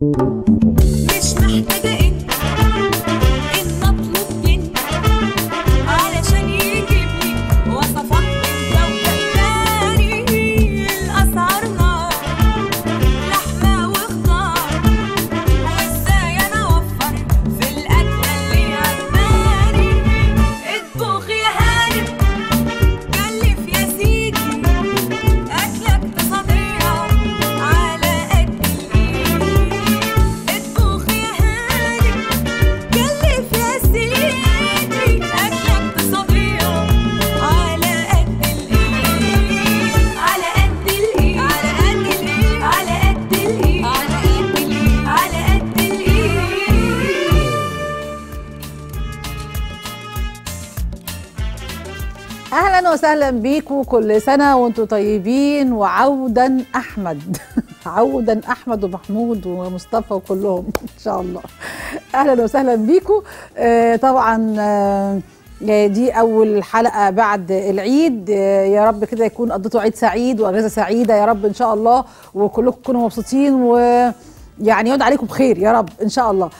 مش محتاجة انت ان اطلب منك علشان يجيب لي وصفات انت وتقدري الاسعار نار لحمة وخضار وازاي انا اوفر في الاكلة اللي عجباني اطبخ يا هانم كلف يا سيدي اكلك تصديع على قد الايد اطبخ يا هانم كلف يا سيدي اكلك تصديع على قد الايد على قد الايد على قد الايد على قد الايد على قد الايد على قد الايد اهلا وسهلا بيكم كل سنه وانتم طيبين وعودا احمد عودا احمد ومحمود ومصطفى وكلهم ان شاء الله اهلا وسهلا بيكم آه طبعا آه دي اول حلقه بعد العيد آه يا رب كده يكون قضيتوا عيد سعيد واجازه سعيده يا رب ان شاء الله وكلكم تكونوا مبسوطين و يعني يعود عليكم بخير يا رب ان شاء الله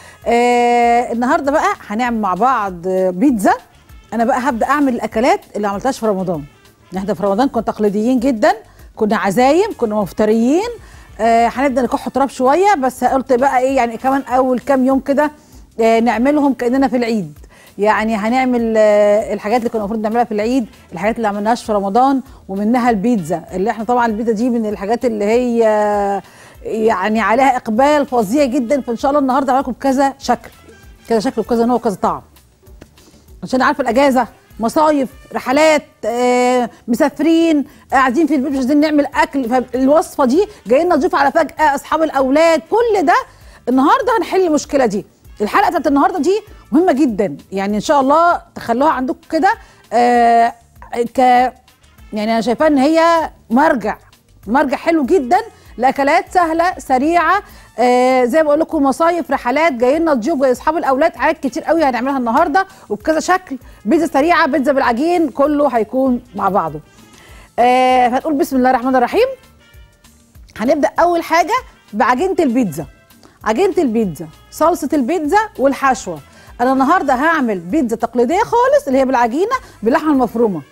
آه النهارده بقى هنعمل مع بعض آه، بيتزا انا بقى هبدا اعمل الاكلات اللي ما عملتهاش في رمضان احنا في رمضان كنا تقليديين جدا كنا عزايم كنا مفتريين آه هنبدا نكح تراب شويه بس قلت بقى ايه يعني كمان اول كام يوم كده آه نعملهم كاننا في العيد يعني هنعمل آه الحاجات اللي كنا المفروض نعملها في العيد الحاجات اللي ما عملناهاش في رمضان ومنها البيتزا اللي احنا طبعا البيتزا دي من الحاجات اللي هي آه، يعني عليها اقبال فظيع جدا فان شاء الله النهارده هعملكم بكذا شكل كذا شكل وكذا نوع وكذا طعم عشان عارفه الاجازه مصايف رحلات آه، مسافرين قاعدين في البيت مش عايزين نعمل اكل فالوصفه دي جايين نضيف على فجاه اصحاب الاولاد كل ده النهارده هنحل المشكله دي الحلقه بتاعت النهارده دي مهمه جدا يعني ان شاء الله تخلوها عندكم كده آه، ك يعني انا شايفاها ان هي مرجع مرجع حلو جدا لاكلات سهله سريعه آه زي ما بقول لكم مصايف رحلات جايين نضيف زي اصحاب الاولاد حاجات كتير قوي هنعملها النهارده وبكذا شكل بيتزا سريعه بيتزا بالعجين كله هيكون مع بعضه آه فهنقول بسم الله الرحمن الرحيم هنبدا اول حاجه بعجينه البيتزا عجينه البيتزا صلصه البيتزا والحشوه انا النهارده هعمل بيتزا تقليديه خالص اللي هي بالعجينه باللحمه المفرومه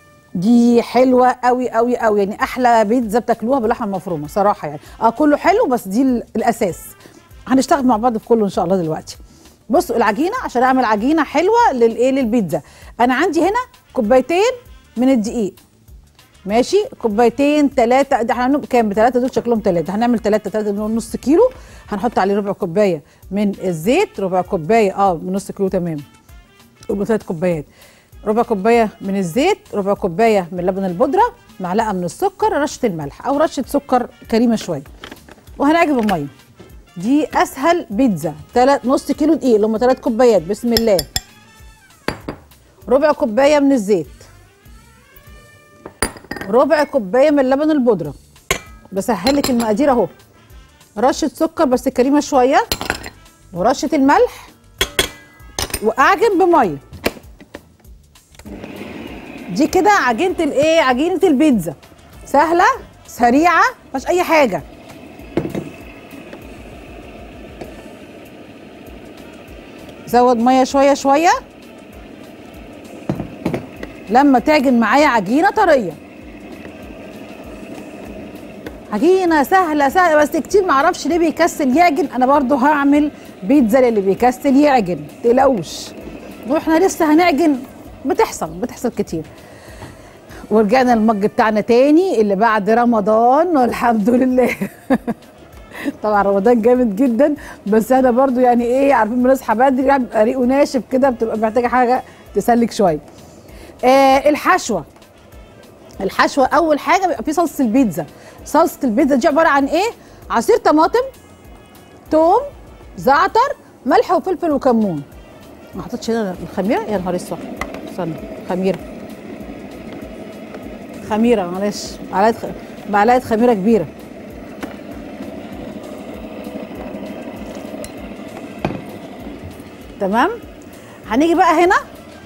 دي حلوه قوي قوي قوي يعني احلى بيتزا بتاكلوها باللحمه المفرومه صراحه يعني اه كله حلو بس دي ال- الاساس هنشتغل مع بعض في كله ان شاء الله دلوقتي بصوا العجينه عشان اعمل عجينه حلوه للايه للبيتزا انا عندي هنا كوبايتين من الدقيق ماشي كوبايتين ثلاثة ده احنا هنعمل كام بثلاثة دول شكلهم ثلاثة هنعمل ثلاثة ثلاثة دول نص كيلو هنحط عليه ربع كوباية من الزيت ربع كوباية اه من نص كيلو تمام قول ثلاث كوبايات ربع كوبايه من الزيت ربع كوبايه من لبن البودره معلقه من السكر رشه الملح او رشه سكر كريمه شويه وهنعجب الميه دي اسهل بيتزا تلات نص كيلو دقيق اللي هم ثلاث كوبايات بسم الله ربع كوبايه من الزيت ربع كوبايه من لبن البودره بسهل لك المقادير اهو رشه سكر بس كريمه شويه ورشه الملح واعجن بميه دي كده عجينه الايه عجينه البيتزا سهله سريعه مفيهاش اي حاجه زود ميه شويه شويه لما تعجن معايا عجينه طريه عجينه سهله سهله بس كتير معرفش ليه بيكسل يعجن انا برضو هعمل بيتزا للي بيكسل يعجن متقلقوش واحنا لسه هنعجن بتحصل بتحصل كتير ورجعنا المج بتاعنا تاني اللي بعد رمضان والحمد لله طبعا رمضان جامد جدا بس انا برضو يعني ايه عارفين بنصحى بدري يعني بيبقى ريقه ناشف كده بتبقى محتاجه حاجه تسلك شويه آه الحشوه الحشوه اول حاجه بيبقى في صلصه البيتزا صلصه البيتزا دي عباره عن ايه عصير طماطم توم زعتر ملح وفلفل وكمون ما حطيتش هنا الخميره يا نهار اسود استنى خميره خميره معلش معلقه خ... معلقه خميره كبيره تمام هنيجي بقى هنا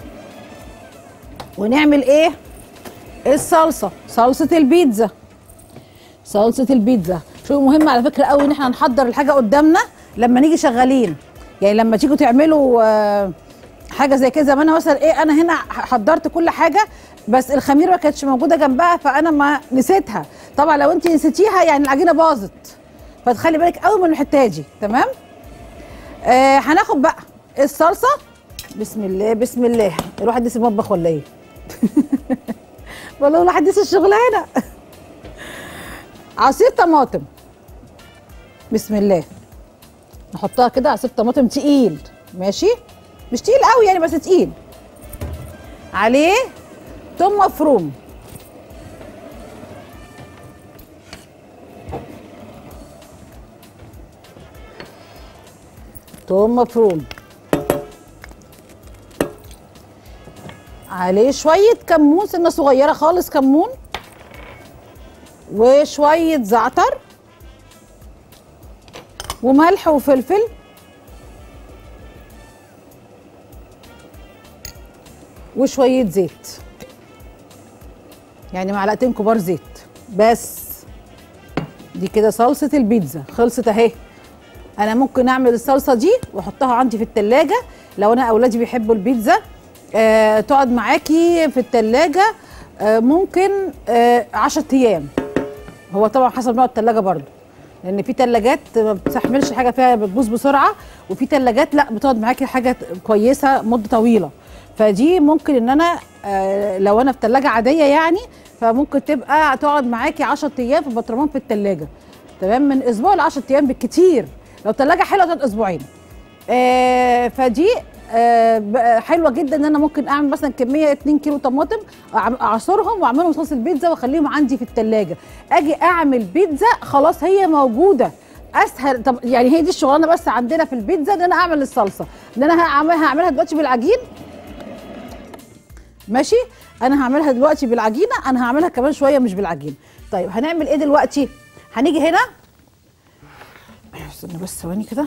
ونعمل ايه الصلصه صلصه البيتزا صلصه البيتزا شو مهم على فكره قوي ان احنا نحضر الحاجه قدامنا لما نيجي شغالين يعني لما تيجوا تعملوا آه، حاجه زي كده زي ما انا مثلا ايه انا هنا حضرت كل حاجه بس الخميره ما كانتش موجوده جنبها فانا ما نسيتها طبعا لو انت نسيتيها يعني العجينه باظت فتخلي بالك قوي من الحته دي تمام آه هناخد بقى الصلصه بسم الله بسم الله الواحد يسيب المطبخ ولا ايه والله الواحد يسيب الشغلانه عصير طماطم بسم الله نحطها كده عصير طماطم تقيل ماشي مش تقيل قوي يعني بس تقيل عليه توم مفروم توم مفروم عليه شوية كمون سنة صغيرة خالص كمون وشوية زعتر وملح وفلفل وشوية زيت يعني معلقتين كبار زيت بس دي كده صلصة البيتزا خلصت اهي انا ممكن اعمل الصلصة دي واحطها عندي في التلاجة لو انا اولادي بيحبوا البيتزا آه تقعد معاكي في التلاجة آه ممكن آه 10 ايام هو طبعا حسب نوع التلاجة برضو لان في تلاجات ما بتستحملش حاجه فيها بتبوظ بسرعه وفي تلاجات لا بتقعد معاكي حاجه كويسه مده طويله فدي ممكن ان انا آه لو انا في تلاجه عاديه يعني فممكن تبقى تقعد معاكي 10 ايام في بطرمان في التلاجه تمام من اسبوع ل 10 ايام بالكتير لو تلاجه حلوه تقعد اسبوعين آه فدي آه ب- حلوه جدا ان انا ممكن اعمل مثلا كميه 2 كيلو طماطم أعم- اعصرهم واعملهم صوص البيتزا واخليهم عندي في التلاجة اجي اعمل بيتزا خلاص هي موجوده اسهل طب يعني هي دي الشغلانه بس عندنا في البيتزا ان انا اعمل الصلصه ان انا هعملها هعملها دلوقتي بالعجين ماشي انا هعملها دلوقتي بالعجينه انا هعملها كمان شويه مش بالعجينه طيب هنعمل ايه دلوقتي هنيجي هنا استنى بس ثواني كده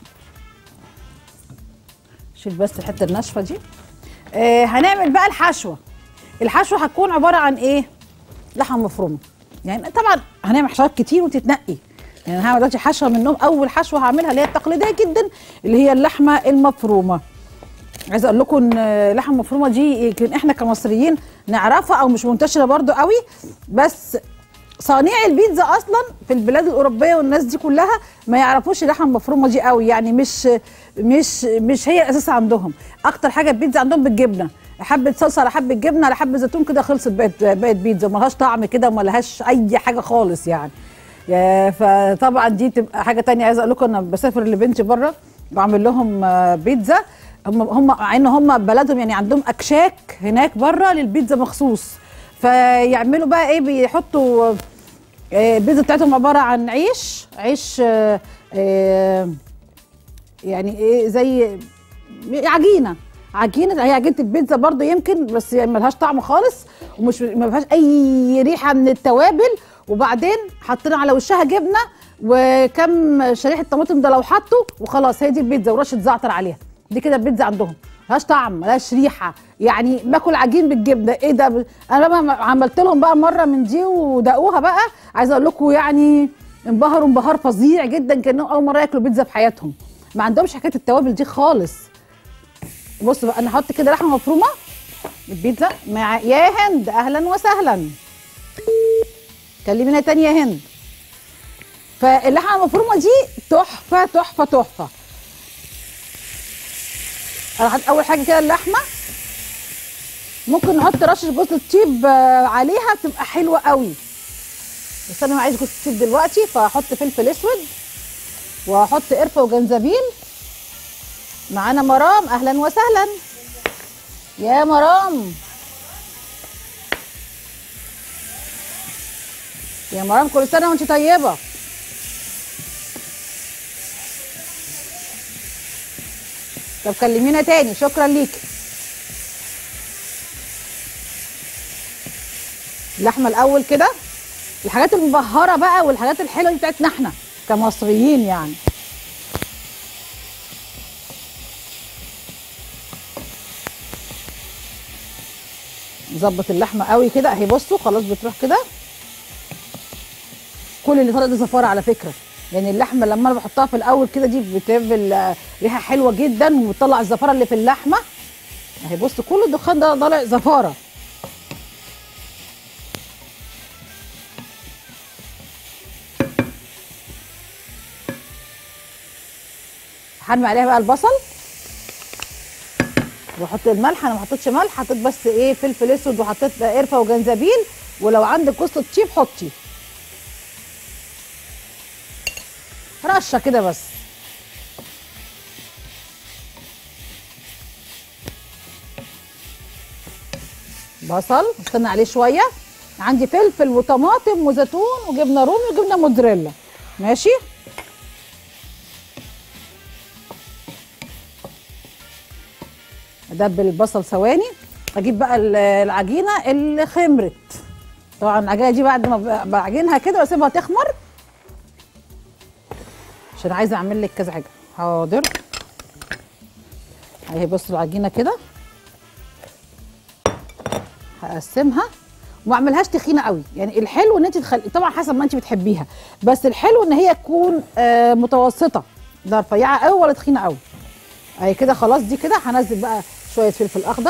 شيل بس الحته الناشفه دي آه هنعمل بقى الحشوه الحشوه هتكون عباره عن ايه لحمه مفرومه يعني طبعا هنعمل حشوات كتير وتتنقي يعني أنا هعمل دلوقتي حشوه منهم اول حشوه هعملها اللي هي التقليديه جدا اللي هي اللحمه المفرومه عايزه اقول لكم ان اللحمه المفرومه دي يمكن احنا كمصريين نعرفها او مش منتشره برضو قوي بس صانع البيتزا اصلا في البلاد الاوروبيه والناس دي كلها ما يعرفوش اللحمه المفرومه دي قوي يعني مش مش مش هي الاساس عندهم اكتر حاجه البيتزا عندهم بالجبنه حبه صلصه على حبه جبنه على حبه زيتون كده خلصت بقت بقت بيتزا ما لهاش طعم كده وما لهاش اي حاجه خالص يعني يا- فطبعا دي تبقى حاجه تانية عايزه اقول لكم انا بسافر لبنتي بره بعمل لهم آه، بيتزا هم هم مع ان هم بلدهم يعني عندهم اكشاك هناك بره للبيتزا مخصوص فيعملوا بقى ايه بيحطوا آه، البيتزا بتاعتهم عباره عن عيش عيش آه، آه، يعني ايه زي عجينه عجينه هي عجينه البيتزا برضو يمكن بس يعني ملهاش طعم خالص ومش ما فيهاش اي ريحه من التوابل وبعدين حطينا على وشها جبنه وكم شريحه طماطم ده لو حطوا وخلاص هي دي البيتزا ورشه زعتر عليها دي كده البيتزا عندهم ملهاش طعم ملهاش ريحه يعني باكل عجين بالجبنه ايه ده ب- انا بقى عملت لهم بقى مره من دي ودقوها بقى عايزه اقول لكم يعني انبهروا انبهار فظيع جدا كانهم اول مره ياكلوا بيتزا في حياتهم ما عندهمش حكايه التوابل دي خالص بص بقى انا هحط كده لحمه مفرومه البيتزا مع يا هند اهلا وسهلا كلمينا تاني يا هند فاللحمه المفرومه دي تحفه تحفه تحفه أنا هحط اول حاجه كده اللحمه ممكن نحط رشه جوز الطيب آه، عليها تبقى حلوه قوي بس انا ما عايز جوز الطيب دلوقتي فهحط فلفل اسود وهحط قرفه وجنزبيل معانا مرام اهلا وسهلا يا مرام يا مرام كل سنه وانت طيبه طب كلمينا تاني شكرا ليكي اللحمه الاول كده الحاجات المبهره بقى والحاجات الحلوه دي بتاعتنا احنا كمصريين يعني نظبط اللحمه قوي كده اهي بصوا خلاص بتروح كده كل اللي طلع ده زفاره على فكره يعني اللحمه لما انا بحطها في الاول كده دي بتعمل آه، ريحه حلوه جدا وبتطلع الزفاره اللي في اللحمه اهي بص كل الدخان ده طالع زفاره حرمي عليها بقى البصل واحط الملح انا ما حطيتش ملح حطيت بس ايه فلفل اسود وحطيت قرفه وجنزبيل ولو عندك قصه تشيب حطي رشه كده بس بصل استنى عليه شويه عندي فلفل وطماطم وزيتون وجبنه رومي وجبنه موتزاريلا ماشي ادبل البصل ثواني اجيب بقى ال- العجينه اللي خمرت طبعا العجينه دي بعد ما ب- بعجنها كده واسيبها تخمر عشان عايزه اعمل لك كذا حاجه حاضر اهي بصوا العجينه كده هقسمها وما اعملهاش تخينه قوي يعني الحلو ان انت تخلي طبعا حسب ما انت بتحبيها بس الحلو ان هي تكون آه متوسطه لا رفيعه قوي ولا تخينه قوي اهي كده خلاص دي كده هنزل بقى شويه فلفل اخضر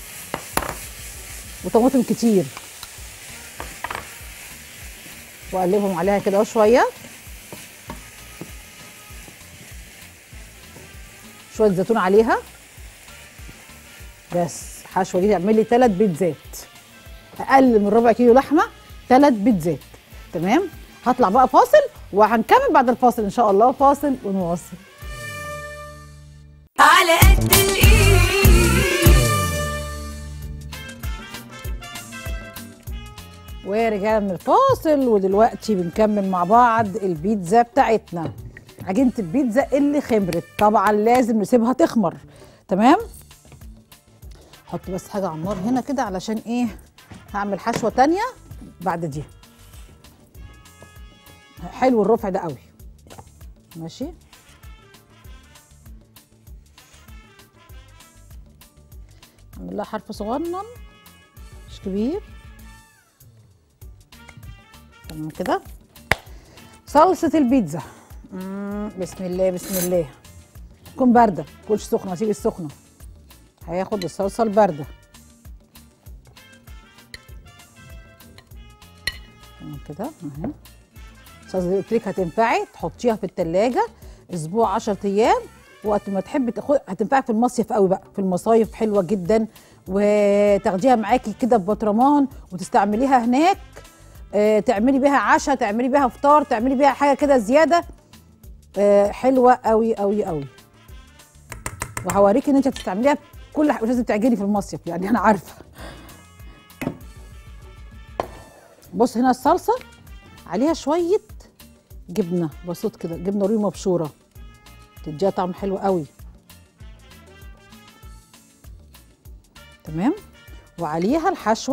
وطماطم كتير واقلبهم عليها كده اهو شويه شويه زيتون عليها بس حشوه دي تعمل لي ثلاث بيتزات اقل من ربع كيلو لحمه ثلاث بيتزات تمام هطلع بقى فاصل وهنكمل بعد الفاصل ان شاء الله فاصل ونواصل على قد الايد ورجعنا من الفاصل ودلوقتي بنكمل مع بعض البيتزا بتاعتنا عجينه البيتزا اللي خمرت طبعا لازم نسيبها تخمر تمام حط بس حاجه على النار هنا كده علشان ايه هعمل حشوه تانية بعد دي حلو الرفع ده قوي ماشي اعمل لها حرف صغنن مش كبير تمام كده صلصة البيتزا مم، بسم الله بسم الله تكون باردة كلش سخنة سيب السخنة هياخد الصلصة الباردة تمام كده اهي الصلصة دي قلت لك هتنفعي تحطيها في التلاجة اسبوع 10 ايام وقت ما تحبي تاخد هتنفعك في المصيف قوي بقى في المصايف حلوه جدا وتاخديها معاكي كده في بطرمان وتستعمليها هناك آه، تعملي بيها عشاء تعملي بيها فطار تعملي بيها حاجه كده زياده آه، حلوه قوي قوي قوي وهوريكي ان انت هتستعمليها في كل حاجه مش لازم تعجني في المصيف يعني انا عارفه بص هنا الصلصه عليها شويه جبنه بسيط كده جبنه رومي مبشوره تديها طعم حلو قوي تمام وعليها الحشوه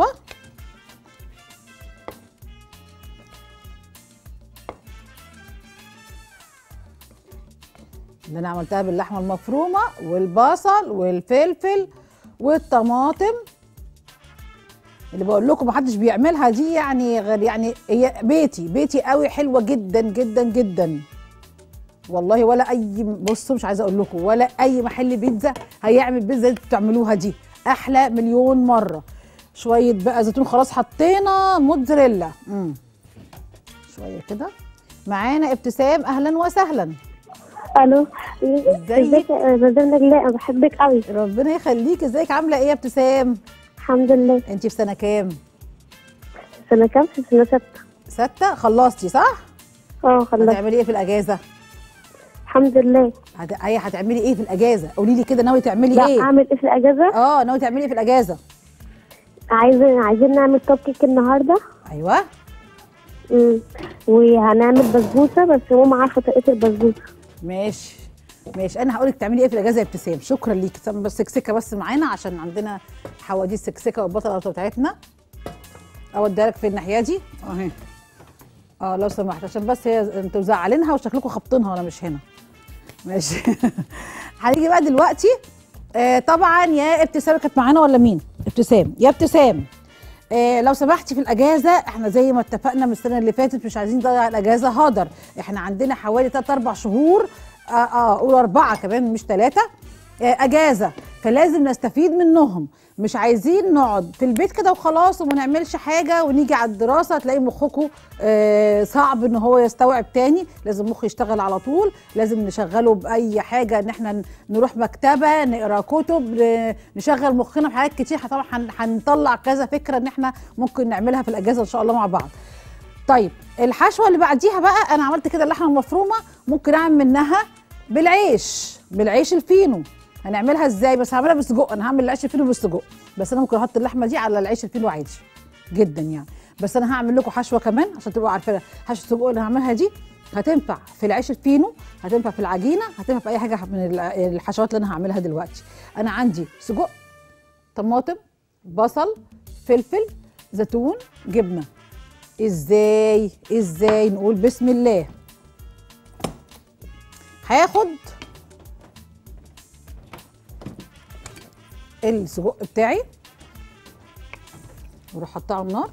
اللي انا عملتها باللحمه المفرومه والبصل والفلفل والطماطم اللي بقول لكم محدش بيعملها دي يعني غير يعني هي بيتي بيتي قوي حلوه جدا جدا جدا والله ولا اي بصوا مش عايزه اقول لكم ولا اي محل بيتزا هيعمل بيتزا اللي بتعملوها دي احلى مليون مره شويه بقى زيتون خلاص حطينا موتزاريلا امم شويه كده معانا ابتسام اهلا وسهلا الو ازيك؟ ازيك يا مدام نجلاء انا بحبك قوي ربنا يخليك ازيك عامله ايه يا ابتسام الحمد لله انت في سنه كام سنه كام في سنه ستة سته خلصتي صح اه خلصت هتعملي ايه في الاجازه الحمد لله هت... ايه هتعملي ايه في الاجازه قولي لي كده ناوي تعملي لا ايه اعمل ايه في الاجازه اه ناوي تعملي ايه في الاجازه عايزين عايزين نعمل توب كيك النهارده ايوه امم وهنعمل بسبوسه بس ماما عارفه طريقه البسبوسه ماشي ماشي انا هقول لك تعملي ايه في الاجازه يا ابتسام شكرا ليكي سم- بس سكسكه بس معانا عشان عندنا حواديت سكسكه والبطله بتاعتنا اوديها لك في الناحيه دي اهي اه لو سمحت عشان بس هي انتوا مزعلينها وشكلكم خابطينها وانا مش هنا ماشي هنيجي بقى دلوقتي آه طبعا يا ابتسام كانت معانا ولا مين ابتسام يا ابتسام آه لو سمحتي في الاجازه احنا زي ما اتفقنا من السنه اللي فاتت مش عايزين نضيع الاجازه هدر احنا عندنا حوالي 3 4 شهور اه اه قول اربعه كمان مش ثلاثه آه اجازه فلازم نستفيد منهم مش عايزين نقعد في البيت كده وخلاص وما نعملش حاجه ونيجي على الدراسه تلاقي مخكم آه صعب ان هو يستوعب تاني لازم مخ يشتغل على طول لازم نشغله باي حاجه ان احنا نروح مكتبه نقرا كتب ن- نشغل مخنا في حاجات كتير طبعا هن- هنطلع كذا فكره ان احنا ممكن نعملها في الاجازه ان شاء الله مع بعض طيب الحشوه اللي بعديها بقى انا عملت كده اللحمه المفرومه ممكن اعمل منها بالعيش بالعيش الفينو هنعملها ازاي بس هعملها بالسجق انا هعمل العيش الفينو بالسجق بس انا ممكن احط اللحمه دي على العيش الفينو عادي جدا يعني بس انا هعمل لكم حشوه كمان عشان تبقوا عارفينها حشوه السجق اللي هعملها دي هتنفع في العيش الفينو هتنفع في العجينه هتنفع في اي حاجه من الع- الحشوات اللي انا هعملها دلوقتي انا عندي سجق طماطم بصل فلفل زيتون جبنه ازاي ازاي نقول بسم الله هاخد السجق بتاعي واروح حاطاه على النار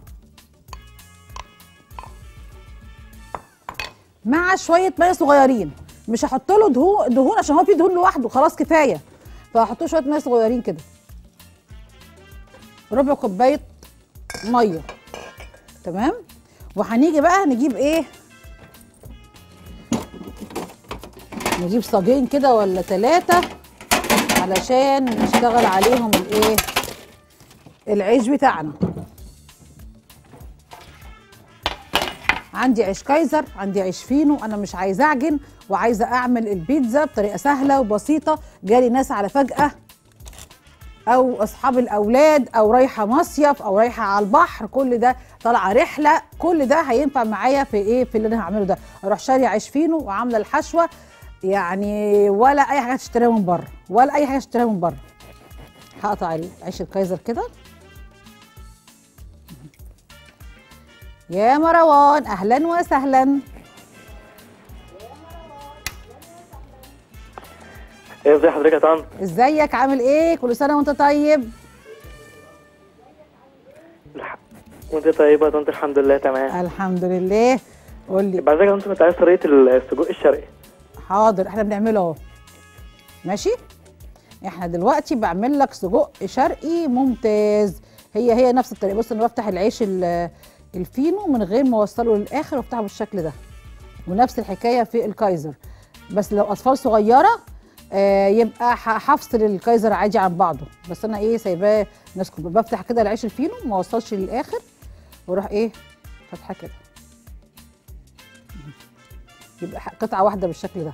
مع شويه ميه صغيرين مش هحط له دهون دهون عشان هو فيه دهون لوحده خلاص كفايه فهحط له شويه ميه صغيرين كده ربع كوبايه ميه تمام وهنيجي بقى نجيب ايه نجيب صاجين كده ولا ثلاثة علشان نشتغل عليهم الايه العيش بتاعنا عندي عيش كايزر عندي عيش فينو انا مش عايزه اعجن وعايزه اعمل البيتزا بطريقه سهله وبسيطه جالي ناس على فجاه او اصحاب الاولاد او رايحه مصيف او رايحه على البحر كل ده طالعه رحله كل ده هينفع معايا في ايه في اللي انا هعمله ده اروح شاريه عيش فينو وعامله الحشوه يعني ولا اي حاجه تشتريها من بره ولا اي حاجه تشتريها من بره هقطع العيش الكايزر كده يا مروان اهلا وسهلا ايه ازي حضرتك يا طنط ازيك عامل ايه كل سنه وانت طيب الح- وانت طيبه يا طنط الحمد لله تمام الحمد لله قول لي بعد كده يا طنط كنت عايز طريقه السجق الشرقي حاضر احنا بنعمله اهو ماشي احنا دلوقتي بعمل لك سجق شرقي ممتاز هي هي نفس الطريقه بص انا بفتح العيش ال- الفينو من غير ما اوصله للاخر وافتحه بالشكل ده ونفس الحكايه في الكايزر بس لو اطفال صغيره آه يبقى ح- هفصل الكايزر عادي عن بعضه بس انا ايه سايباه ناس كبار. بفتح كده العيش الفينو ما اوصلش للاخر واروح ايه فاتحه كده يبقى ح- قطعه واحده بالشكل ده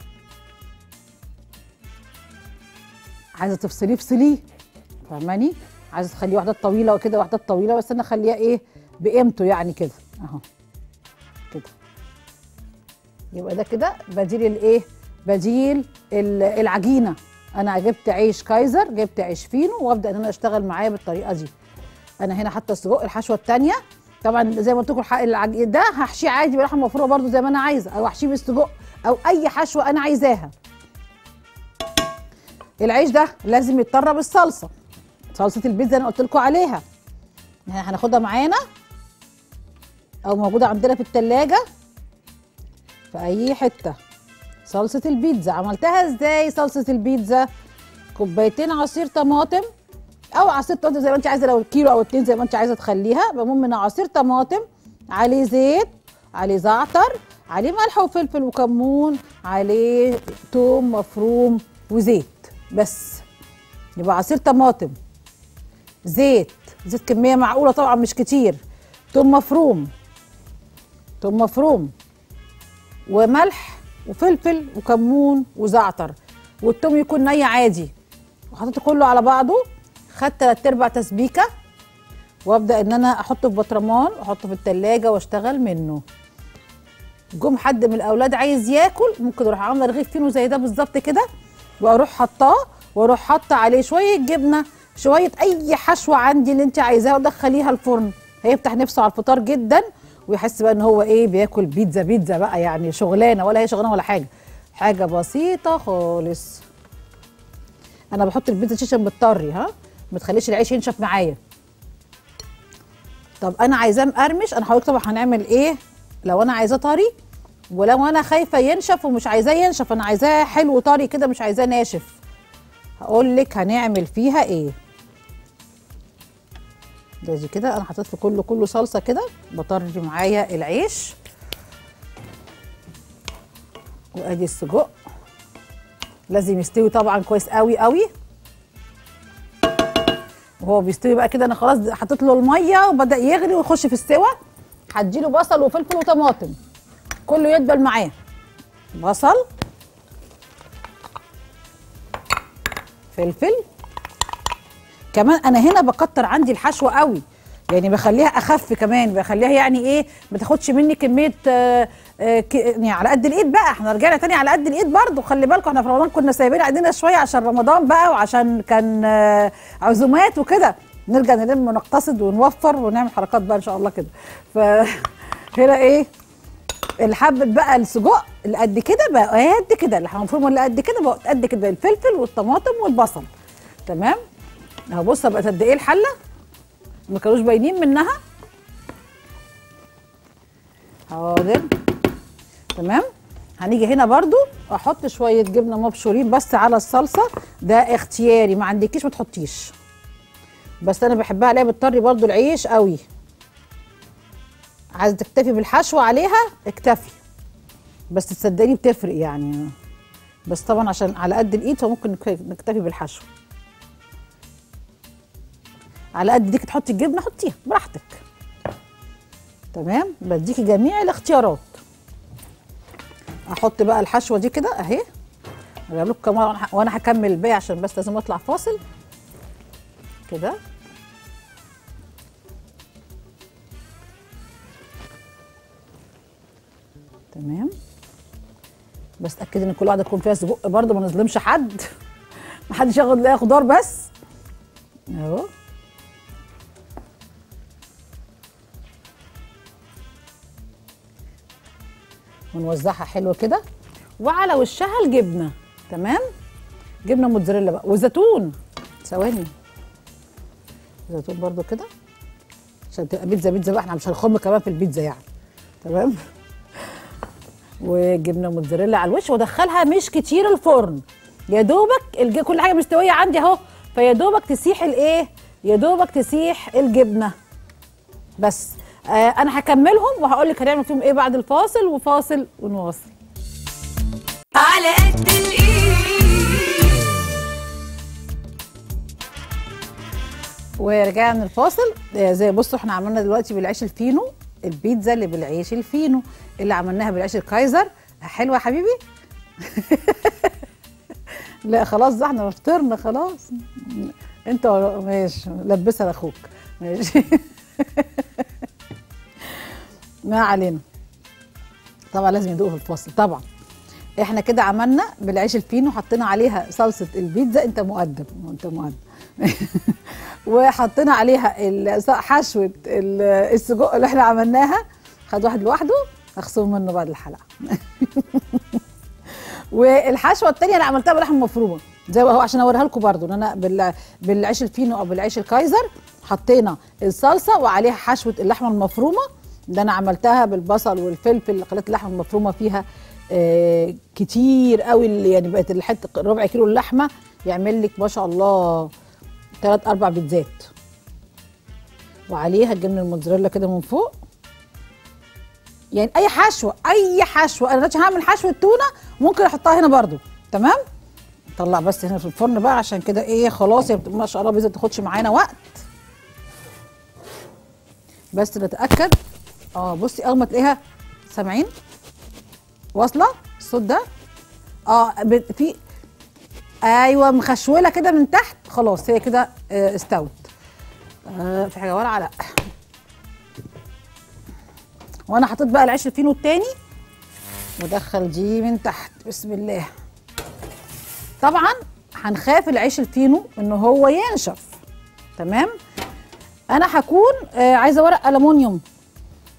عايزه تفصليه فصليه فاهماني عايزه تخليه وحدات طويله وكده وحدات طويله بس انا اخليها ايه بقيمته يعني كده اهو كده يبقى ده كده بديل الايه بديل ال- العجينه انا جبت عيش كايزر جبت عيش فينو وابدا ان انا اشتغل معاه بالطريقه دي انا هنا حاطه السجق الحشوه الثانيه طبعا زي ما قلت لكم الح- العج... ده هحشيه عادي بلحمه مفرومه برده زي ما انا عايزه او احشيه بالسجق او اي حشوه انا عايزاها العيش ده لازم يتطرى بالصلصه صلصه البيتزا انا قلت لكم عليها يعني هناخدها معانا او موجوده عندنا في التلاجة في اي حته صلصه البيتزا عملتها ازاي صلصه البيتزا كوبايتين عصير طماطم او عصير طماطم زي ما انت عايزه لو كيلو او اتنين زي ما انت عايزه تخليها المهم ان عصير طماطم عليه زيت عليه زعتر عليه ملح وفلفل وكمون عليه توم مفروم وزيت بس يبقى عصير طماطم زيت زيت كميه معقوله طبعا مش كتير توم مفروم توم مفروم وملح وفلفل وكمون وزعتر والتوم يكون ني عادي وحطيته كله على بعضه خدت تلات ارباع تسبيكه وابدا ان انا احطه في بطرمان واحطه في التلاجة واشتغل منه جم حد من الاولاد عايز ياكل ممكن اروح عامله رغيف فينو زي ده بالظبط كده واروح حطاه واروح حاطه عليه شويه جبنه شويه اي حشوه عندي اللي انت عايزاها ودخليها الفرن هيفتح نفسه على الفطار جدا ويحس بقى ان هو ايه بياكل بيتزا بيتزا بقى يعني شغلانه ولا هي شغلانه ولا حاجه حاجه بسيطه خالص انا بحط البيتزا شيشن بالطري ها ما تخليش العيش ينشف معايا طب انا عايزاه مقرمش انا هقول طبعا هنعمل ايه لو انا عايزاه طري ولو انا خايفه ينشف ومش عايزاه ينشف انا عايزاه حلو طري كده مش عايزاه ناشف هقول لك هنعمل فيها ايه دي كده انا حطيت في كله كله صلصه كده بطري معايا العيش وادي السجق لازم يستوي طبعا كويس قوي قوي وهو بيستوي بقى كده انا خلاص حطيت له الميه وبدا يغلي ويخش في السوا هديله بصل وفلفل وطماطم كله يدبل معاه بصل فلفل كمان انا هنا بكتر عندي الحشوه قوي يعني بخليها اخف كمان بخليها يعني ايه ما تاخدش مني كميه آه آه ك- يعني على قد الايد بقى احنا رجعنا تاني على قد الايد برضو خلي بالكم احنا في رمضان كنا سايبين ايدينا شويه عشان رمضان بقى وعشان كان آه عزومات وكده نرجع نلم ونقتصد ونوفر ونعمل حركات بقى ان شاء الله كده فهنا ايه الحبة بقى السجق اللي قد كده بقى قد كده اللحمه المفرومه اللي قد كده بقى قد كده الفلفل والطماطم والبصل تمام اهو بص بقت قد ايه الحله ما كانوش باينين منها حاضر تمام هنيجي هنا برضو احط شويه جبنه مبشورين بس على الصلصه ده اختياري ما عندكيش ما تحطيش بس انا بحبها عليها بالطري برضو العيش قوي عايزه تكتفي بالحشو عليها اكتفي بس تصدقني بتفرق يعني بس طبعا عشان على قد الايد فممكن نك- نكتفي بالحشو على قد ديك تحطي الجبنه حطيها براحتك تمام بديكي جميع الاختيارات احط بقى الحشوه دي كده اهي هجيب لكم كمان وأنا- وانا هكمل الباقي عشان بس لازم اطلع فاصل كده تمام بس اتاكد ان كل واحده تكون فيها سجق برضه ما نظلمش حد ما حدش ياخد لا خضار بس اهو ونوزعها حلو كده وعلى وشها الجبنه تمام جبنه موتزاريلا بقى وزيتون ثواني زيتون برضو كده عشان تبقى بيتزا بيتزا بقى احنا مش هنخم كمان في البيتزا يعني تمام وجبنه موتزاريلا على الوش وادخلها مش كتير الفرن يا دوبك الج... كل حاجه مستويه عندي اهو فيا دوبك تسيح الايه يا دوبك تسيح الجبنه بس آه انا هكملهم وهقول لك هنعمل فيهم ايه بعد الفاصل وفاصل ونواصل على قد الايد ورجعنا من الفاصل آه، زي بصوا احنا عملنا دلوقتي بالعيش الفينو البيتزا اللي بالعيش الفينو اللي عملناها بالعيش الكايزر حلوه يا حبيبي لا خلاص ده احنا فطرنا خلاص انت ماشي لبسها لاخوك ماشي ما علينا طبعا لازم يدوق في الفاصل طبعا احنا كده عملنا بالعيش الفينو حطينا عليها صلصه البيتزا انت مؤدب انت مؤدب وحطينا عليها ال- حشوه ال- السجق اللي احنا عملناها خد واحد لوحده هخصم منه بعد الحلقه والحشوه التانية انا عملتها بلحمه مفرومه زي ما هو عشان اوريها لكم برضو ان انا بال- بالعيش الفينو او بالعيش الكايزر حطينا الصلصه وعليها حشوه اللحمه المفرومه ده انا عملتها بالبصل والفلفل خليت اللحمه المفرومه فيها آه كتير قوي اللي يعني بقت الحته ربع كيلو اللحمه يعمل لك ما شاء الله ثلاث اربع بيتزات وعليها الجبنه الموتزاريلا كده من فوق يعني اي حشوه اي حشوه انا دلوقتي هعمل حشوه تونه ممكن احطها هنا برضو تمام طلع بس هنا في الفرن بقى عشان كده ايه خلاص هي بت- ما شاء الله بيتزا تاخدش معانا وقت بس نتاكد اه بصي اول ما تلاقيها سامعين واصله الصوت ده اه ب- في ايوه مخشوله كده من تحت خلاص هي كده آه، استوت آه في حاجه ورا لا وانا حطيت بقى العيش الفينو التاني ودخل دي من تحت بسم الله طبعا هنخاف العيش الفينو ان هو ينشف تمام انا هكون آه عايزه ورق الومنيوم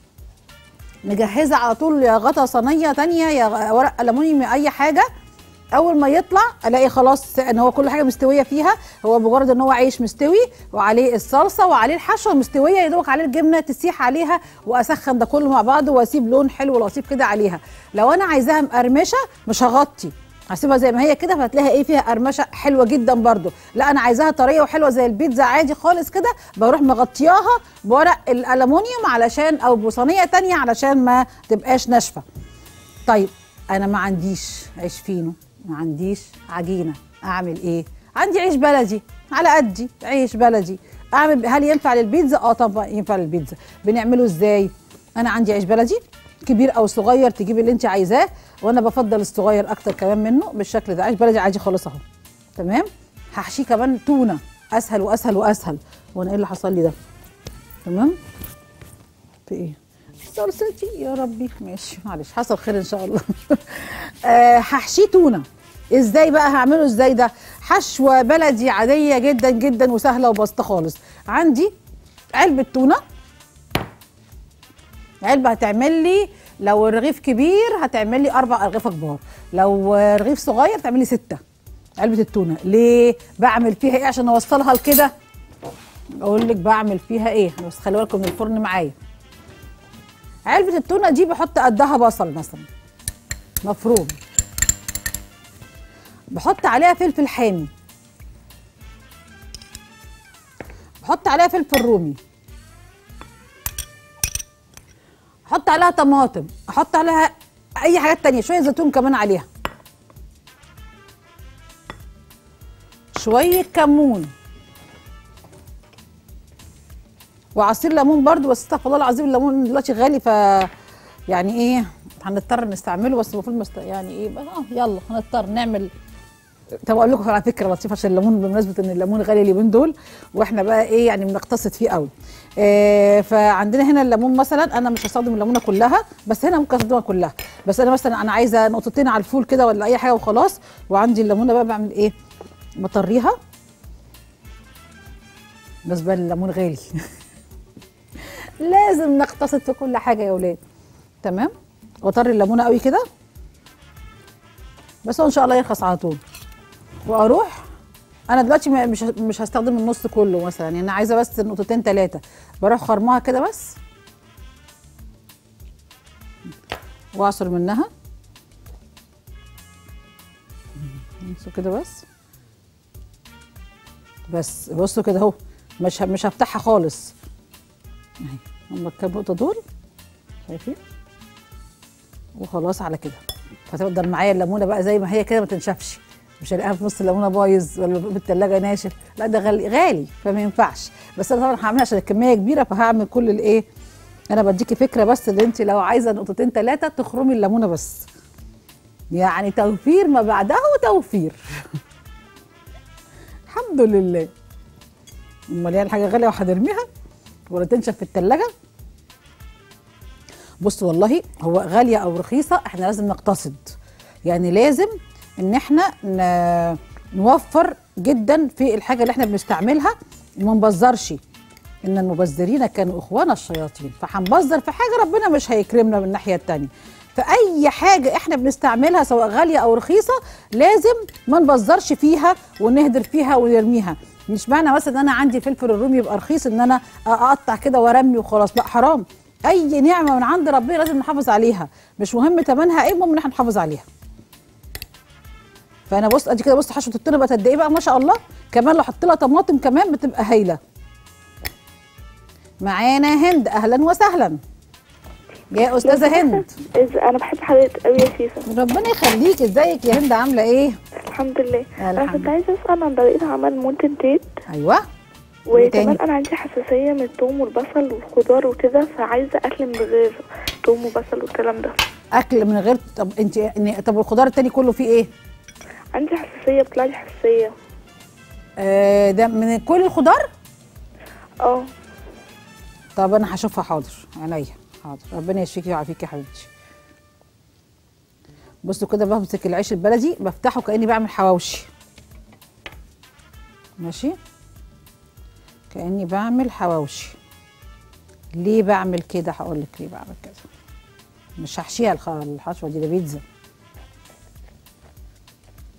مجهزه على طول يا غطا صينيه تانية يا غ- ورق الومنيوم يا اي حاجه اول ما يطلع الاقي خلاص ان هو كل حاجه مستويه فيها هو مجرد ان هو عيش مستوي وعليه الصلصه وعليه الحشوه مستويه يا دوبك عليه الجبنه تسيح عليها واسخن ده كله مع بعض واسيب لون حلو لطيف كده عليها لو انا عايزاها مقرمشه مش هغطي هسيبها زي ما هي كده فهتلاقيها ايه فيها قرمشه حلوه جدا برضو لا انا عايزاها طريه وحلوه زي البيتزا عادي خالص كده بروح مغطياها بورق الالومنيوم علشان او بصينيه تانية علشان ما تبقاش ناشفه طيب انا ما عنديش عيش فينو ما عنديش عجينه اعمل ايه عندي عيش بلدي على قدي عيش بلدي اعمل هل ينفع للبيتزا اه طبعا ينفع للبيتزا بنعمله ازاي انا عندي عيش بلدي كبير او صغير تجيب اللي انت عايزاه وانا بفضل الصغير اكتر كمان منه بالشكل ده عيش بلدي عادي خالص اهو تمام هحشيه كمان تونه اسهل واسهل واسهل وانا ايه اللي حصل لي ده تمام في ايه صلصتي يا ربي ماشي معلش حصل خير ان شاء الله آه، هحشيه تونه ازاي بقى هعمله ازاي ده حشوه بلدي عاديه جدا جدا وسهله وبسيطه خالص عندي علبه تونه علبه هتعمل لي لو الرغيف كبير هتعمل لي اربع ارغفه كبار لو رغيف صغير تعمل لي سته علبه التونه ليه بعمل فيها ايه عشان اوصلها لكده اقول لك بعمل فيها ايه بس خلي بالكم من الفرن معايا علبه التونه دي بحط قدها بصل مثلا مفروم بحط عليها فلفل حامي بحط عليها فلفل رومي احط عليها طماطم احط عليها اي حاجات تانية شويه زيتون كمان عليها شويه كمون وعصير ليمون برضو بس استغفر الله العظيم الليمون دلوقتي غالي ف يعني ايه هنضطر نستعمله بس المفروض مست... يعني ايه بقى اه يلا هنضطر نعمل طب اقول لكم على فكره لطيفه عشان الليمون بمناسبه ان الليمون غالي اليومين دول واحنا بقى ايه يعني بنقتصد فيه قوي إيه فعندنا هنا الليمون مثلا انا مش هستخدم الليمونه كلها بس هنا ممكن استخدمها كلها بس انا مثلا انا عايزه نقطتين على الفول كده ولا اي حاجه وخلاص وعندي الليمونه بقى بعمل ايه بطريها بس بقى الليمون غالي لازم نقتصد في كل حاجه يا ولاد تمام واطري الليمونه قوي كده بس هو ان شاء الله يرخص على طول واروح انا دلوقتي م- مش مش هستخدم النص كله مثلا يعني انا عايزه بس نقطتين ثلاثه بروح خرمها كده بس واعصر منها بصوا كده بس بس بصوا كده اهو مش ه- مش هفتحها خالص اهي هم الكام نقطه دول شايفين وخلاص على كده فتفضل معايا الليمونه بقى زي ما هي كده ما تنشفش مش هلاقيها في نص الليمونه بايظ ولا في الثلاجه ناشف لا ده غالي غالي فما ينفعش بس انا طبعا هعملها عشان الكميه كبيره فهعمل كل الايه انا بديكي فكره بس ان انت لو عايزه نقطتين ثلاثه تخرمي الليمونه بس يعني توفير ما بعده توفير الحمد لله امال يعني حاجه غاليه وهنرميها ولا تنشف في الثلاجه بص والله هو غاليه او رخيصه احنا لازم نقتصد يعني لازم ان احنا ن- نوفر جدا في الحاجه اللي احنا بنستعملها وما نبذرش ان المبذرين كانوا اخوانا الشياطين فهنبذر في حاجه ربنا مش هيكرمنا من الناحيه التانية فاي حاجه احنا بنستعملها سواء غاليه او رخيصه لازم ما نبذرش فيها ونهدر فيها ونرميها مش معنى مثلا ان انا عندي فلفل الرومي يبقى رخيص ان انا اقطع كده وارمي وخلاص لا حرام اي نعمه من عند ربنا لازم نحافظ عليها مش مهم ثمنها ايه المهم ان احنا نحافظ عليها فانا بص ادي كده بص حشوه التونه بقت قد ايه بقى ما شاء الله كمان لو حط لها طماطم كمان بتبقى هايله معانا هند اهلا وسهلا يا استاذه هند إز- انا بحب حضرتك قوي يا فيفا ربنا يخليك ازيك يا هند عامله ايه الحمد لله انا الحمد كنت عايزه اسال عن طريقه عمل مونتن تيت ايوه وكمان تاني؟ انا عندي حساسيه من الثوم والبصل والخضار وكده فعايزه اكل من غير ثوم وبصل والكلام ده اكل من غير طب انت طب الخضار التاني كله فيه ايه عندي حساسيه بتطلع لي حساسيه آه ده من كل الخضار اه طب انا هشوفها حاضر عينيا حاضر ربنا يشفيكي ويعافيكي يا حبيبتي بصوا كده بمسك العيش البلدي بفتحه كاني بعمل حواوشي ماشي كاني بعمل حواوشي ليه بعمل كده هقول لك ليه بعمل كده مش هحشيها الخ- الحشوه دي ده بيتزا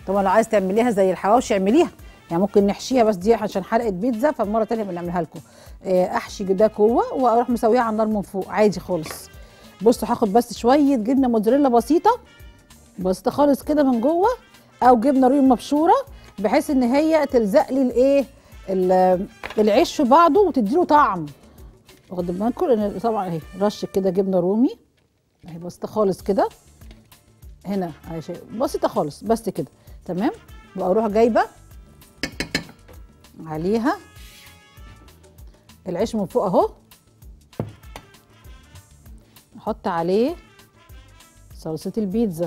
طبعا لو عايز تعمليها زي الحواوشي اعمليها يعني ممكن نحشيها بس دي عشان حلقه بيتزا فمره تانية بنعملها لكم آه، احشي ده جوه واروح مسويها على النار من فوق عادي خالص بصوا هاخد بس شويه جبنه موتزاريلا بسيطه بسيطه خالص كده من جوه او جبنه رومي مبشوره بحيث ان هي تلزق لي الايه ال- العيش في بعضه وتديله طعم واخد بالكم لان طبعا اهي رشه كده جبنه رومي اهي بسيطه خالص كده هنا اهي شيء بسيطه خالص بس كده تمام بقى اروح جايبه عليها العيش من فوق اهو احط عليه صلصه البيتزا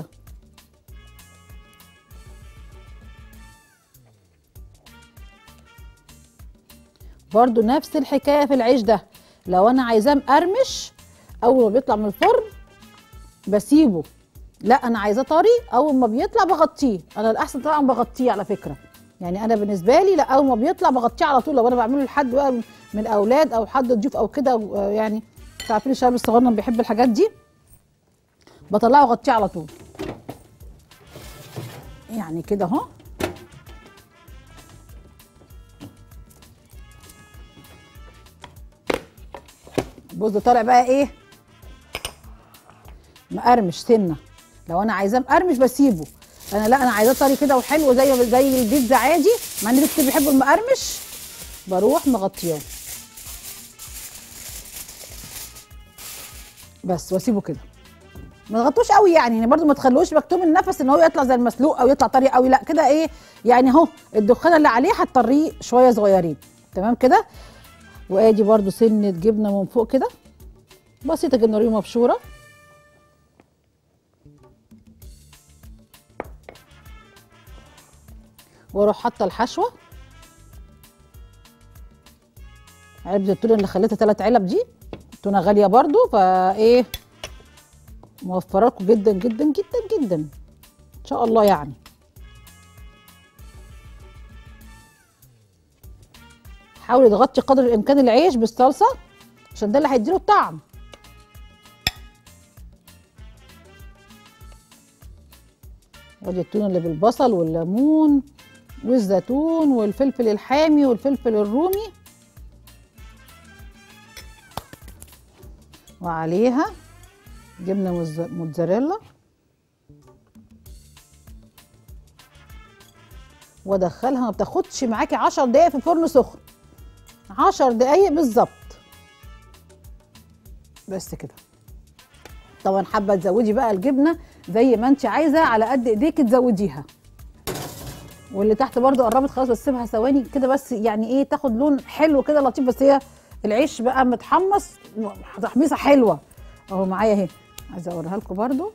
برضو نفس الحكايه في العيش ده لو انا عايزاه مقرمش اول ما بيطلع من الفرن بسيبه لا انا عايزاه طري اول ما بيطلع بغطيه انا الاحسن طبعا بغطيه على فكره يعني انا بالنسبه لي لا اول ما بيطلع بغطيه على طول لو انا بعمله لحد بقى من اولاد او حد ضيوف او كده آه، يعني انتوا عارفين الشباب الصغير بيحب الحاجات دي بطلعه واغطيه على طول يعني كده اهو بص ده طالع بقى ايه مقرمش سنه لو انا عايزاه مقرمش بسيبه انا لا انا عايزاه طري كده وحلو زي زي البيتزا عادي مع ان كتير بيحبوا المقرمش بروح مغطياه بس واسيبه كده ما تغطوش قوي يعني يعني برضو ما تخلوش مكتوم النفس ان هو يطلع زي المسلوق او يطلع طري قوي لا كده ايه يعني اهو الدخانه اللي عليه هتطريه شويه صغيرين تمام كده وادي برضو سنه جبنه من فوق كده بسيطه جبنه رومي مبشوره واروح حاطه الحشوه علبه التونه اللي خليتها ثلاث علب دي تونه غاليه برضو فايه موفره لكم جدا جدا جدا جدا ان شاء الله يعني حاولي تغطي قدر الامكان العيش بالصلصه عشان ده اللي هيديله الطعم ودي التونه اللي بالبصل والليمون والزيتون والفلفل الحامي والفلفل الرومي وعليها جبنه موز- موتزاريلا وادخلها ما بتاخدش معاكي 10 دقايق في فرن سخن 10 دقايق بالظبط بس كده طبعا حابه تزودي بقى الجبنه زي ما انت عايزه على قد ايديك تزوديها واللي تحت برضو قربت خلاص بس سيبها ثواني كده بس يعني ايه تاخد لون حلو كده لطيف بس هي العيش بقى متحمص تحميصه حلوه اهو معايا اهي عايزه اوريها لكم برضو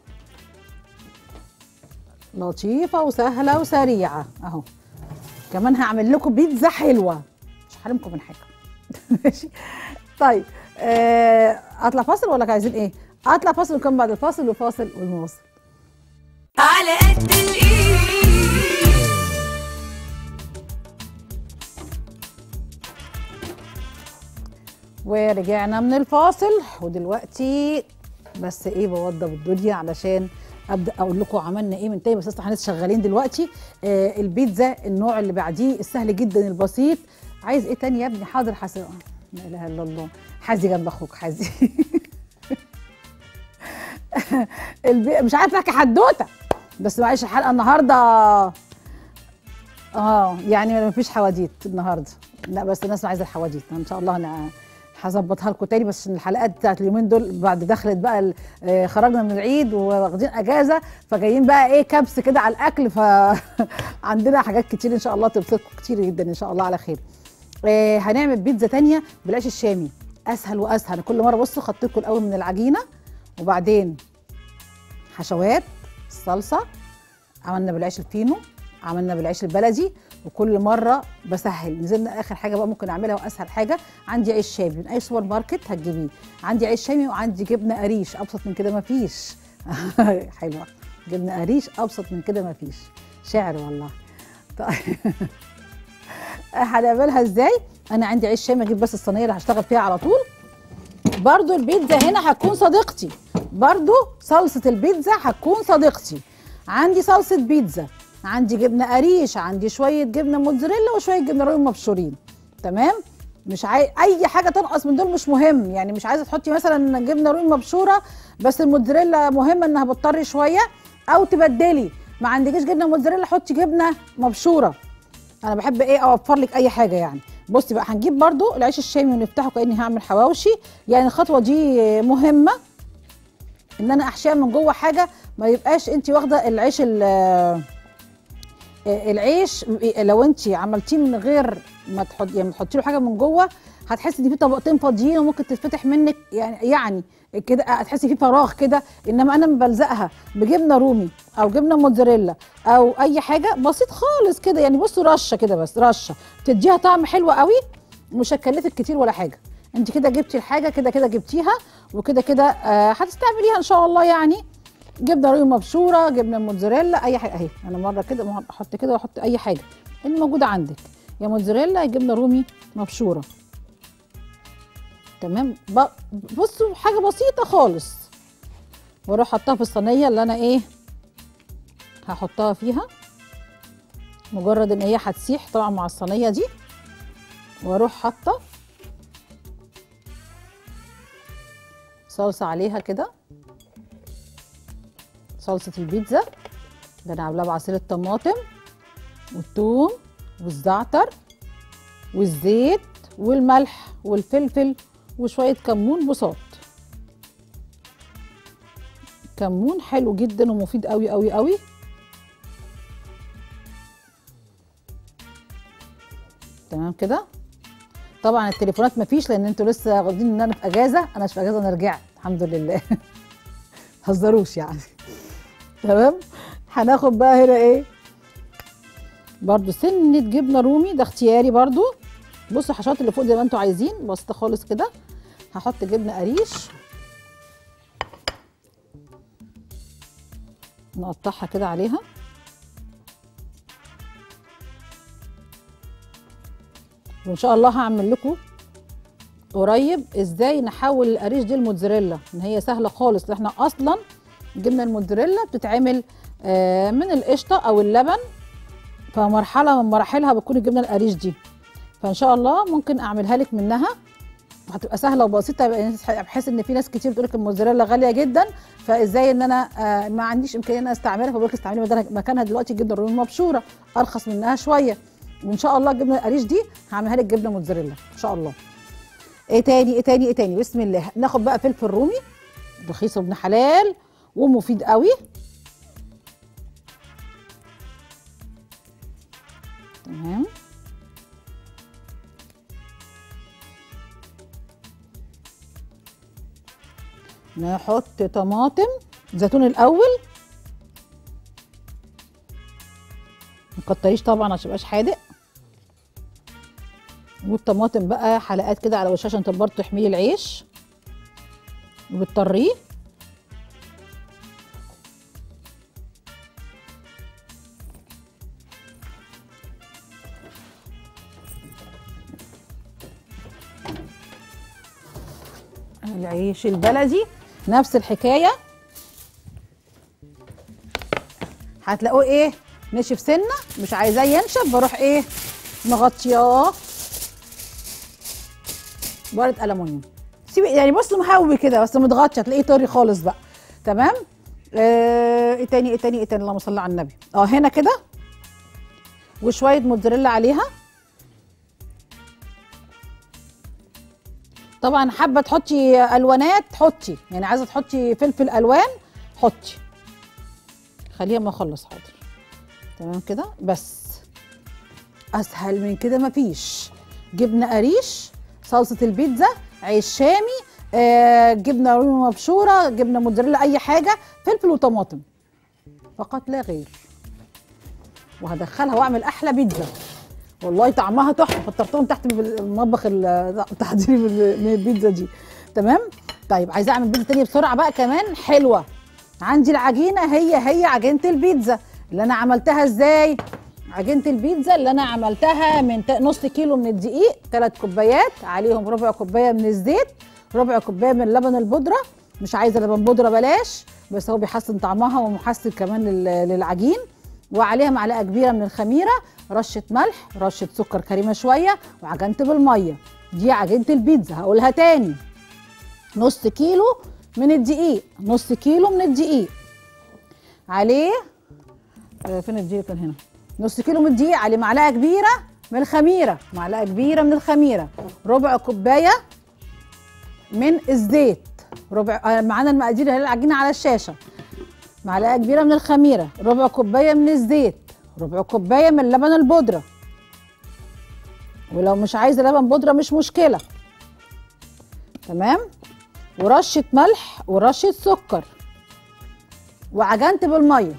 لطيفه وسهله وسريعه اهو كمان هعمل لكم بيتزا حلوه مش هحرمكم من حاجه ماشي طيب آه، اطلع فاصل ولا عايزين ايه اطلع فاصل ونكمل بعد الفاصل وفاصل ونواصل على قد الايد ورجعنا من الفاصل ودلوقتي بس ايه بوضب الدنيا علشان ابدا اقول لكم عملنا ايه من تاني بس احنا لسه شغالين دلوقتي آه البيتزا النوع اللي بعديه السهل جدا البسيط عايز ايه تاني يا ابني حاضر حسن لا اله الا الله حازي جنب اخوك حازي البي... مش عارفه احكي حدوته بس معلش الحلقه النهارده اه يعني ما فيش حواديت النهارده لا بس الناس عايزه الحواديت ان شاء الله انا هظبطها لكم تاني بس عشان الحلقات بتاعت اليومين دول بعد دخلت بقى ال- آه، خرجنا من العيد وواخدين اجازه فجايين بقى ايه كبس كده على الاكل فعندنا حاجات كتير ان شاء الله تبسطكم كتير جدا ان شاء الله على خير آه هنعمل بيتزا تانية بالعيش الشامي اسهل واسهل كل مره بصوا خدت لكم الاول من العجينه وبعدين حشوات الصلصه عملنا بالعيش الفينو عملنا بالعيش البلدي وكل مره بسهل نزلنا اخر حاجه بقى ممكن اعملها واسهل حاجه عندي عيش شامي من اي سوبر ماركت هتجيبيه عندي عيش شامي وعندي جبنه قريش ابسط من كده مفيش حلوه جبنه قريش ابسط من كده مفيش شعر والله طيب هنعملها ازاي انا عندي عيش شامي اجيب بس الصينيه اللي هشتغل فيها على طول برضو البيتزا هنا هتكون صديقتي برضو صلصة البيتزا هتكون صديقتي عندي صلصة بيتزا عندي جبنه قريش عندي شويه جبنه موتزاريلا وشويه جبنه رومي مبشورين تمام مش عاي... اي حاجه تنقص من دول مش مهم يعني مش عايزه تحطي مثلا جبنه رومي مبشوره بس الموتزاريلا مهمه انها بتطري شويه او تبدلي ما عندكيش جبنه موتزاريلا حطي جبنه مبشوره انا بحب ايه اوفر لك اي حاجه يعني بصي بقى هنجيب برضو العيش الشامي ونفتحه كاني هعمل حواوشي يعني الخطوه دي مهمه ان انا احشيها من جوه حاجه ما يبقاش انت واخده العيش ال- العيش لو انت عملتيه من غير ما تحط يعني ما تحطي له حاجه من جوه هتحسي ان في طبقتين فاضيين وممكن تتفتح منك يعني يعني كده هتحسي في فراغ كده انما انا بلزقها بجبنه رومي او جبنه موتزاريلا او اي حاجه بسيط خالص كده يعني بصوا رشه كده بس رشه تديها طعم حلو قوي مش هتكلفك كتير ولا حاجه انت كده جبتي الحاجه كده كده جبتيها وكده كده آه هتستعمليها ان شاء الله يعني جبنه رومي مبشوره جبنه موتزاريلا اي حاجه اهي انا مره كده ممكن احط كده واحط اي حاجه اللي موجوده عندك يا موتزاريلا يا جبنه رومي مبشوره تمام ب- بصوا حاجه بسيطه خالص واروح حطها في الصينيه اللي انا ايه هحطها فيها مجرد ان هي هتسيح طبعا مع الصينيه دي واروح حاطه صلصه عليها كده صلصه البيتزا اللي انا عاملاها بعصير الطماطم والثوم والزعتر والزيت والملح والفلفل وشويه كمون بساط كمون حلو جدا ومفيد قوي قوي قوي تمام كده طبعا التليفونات مفيش لان انتوا لسه واخدين ان انا في اجازه انا مش في اجازه انا رجعت الحمد لله هزروش يعني تمام هناخد بقى هنا ايه برضو سنه جبنه رومي ده اختياري برضو بصوا الحشوات اللي فوق زي ما انتوا عايزين بسيطه خالص كده هحط جبنه قريش نقطعها كده عليها وان شاء الله هعمل لكم قريب ازاي نحول القريش دي الموتزاريلا ان هي سهله خالص لان احنا اصلا الجبنه الموتزاريلا بتتعمل آه، من القشطه او اللبن فمرحله من مراحلها بتكون الجبنه القريش دي فان شاء الله ممكن اعملها لك منها هتبقى سهله وبسيطه بحيث ان في ناس كتير بتقول لك الموتزاريلا غاليه جدا فازاي ان انا آه، ما عنديش امكانيه ان انا استعملها فبقول لك استعملي بدل مكانها دلوقتي الجبنه الرومي مبشوره ارخص منها شويه وان شاء الله الجبنه القريش دي هعملها لك جبنه موتزاريلا ان شاء الله ايه تاني ايه تاني ايه تاني بسم الله ناخد بقى فلفل رومي رخيص وابن حلال ومفيد قوي تمام نحط طماطم زيتون الاول مكتريش طبعا عشان ميبقاش حادق والطماطم بقى حلقات كده على وشها عشان برضه تحميه العيش وبتطريه العيش البلدي نفس الحكايه هتلاقوه ايه نشف سنه مش عايزاه ينشف بروح ايه مغطياه بورقه الومنيوم سيبي يعني بص مهوي كده بس متغطي هتلاقيه طري خالص بقى تمام آه، ايه تاني ايه تاني ايه تاني اللهم صل على النبي اه هنا كده وشويه موتزاريلا عليها طبعا حابه تحطي الوانات حطي يعني عايزه تحطي فلفل الوان حطي خليها ما اخلص حاضر تمام كده بس اسهل من كده مفيش جبنه قريش صلصه البيتزا عيش شامي آه، جبنه رومي مبشوره جبنه موتزاريلا اي حاجه فلفل وطماطم فقط لا غير وهدخلها واعمل احلى بيتزا والله طعمها تحفه فطرتهم تحت المطبخ التحضيري من البيتزا دي تمام طيب عايزه اعمل بيتزا تانية بسرعه بقى كمان حلوه عندي العجينه هي هي عجينه البيتزا اللي انا عملتها ازاي عجينه البيتزا اللي انا عملتها من تا- نص كيلو من الدقيق ثلاث كوبايات عليهم ربع كوبايه من الزيت ربع كوبايه من لبن البودره مش عايزه لبن بودره بلاش بس هو بيحسن طعمها ومحسن كمان لل- للعجين وعليها معلقه كبيره من الخميره رشه ملح رشه سكر كريمه شويه وعجنت بالميه دي عجينه البيتزا هقولها تاني نص كيلو من الدقيق نص كيلو من الدقيق عليه آه، فين الدقيق كان هنا نص كيلو من الدقيق عليه معلقه كبيره من الخميره معلقه كبيره من الخميره ربع كوبايه من الزيت ربع آه، معانا المقادير اهي العجينه على الشاشه معلقه كبيره من الخميره ربع كوبايه من الزيت ربع كوبايه من اللبن البودره ولو مش عايزه لبن بودره مش مشكله تمام ورشه ملح ورشه سكر وعجنت بالميه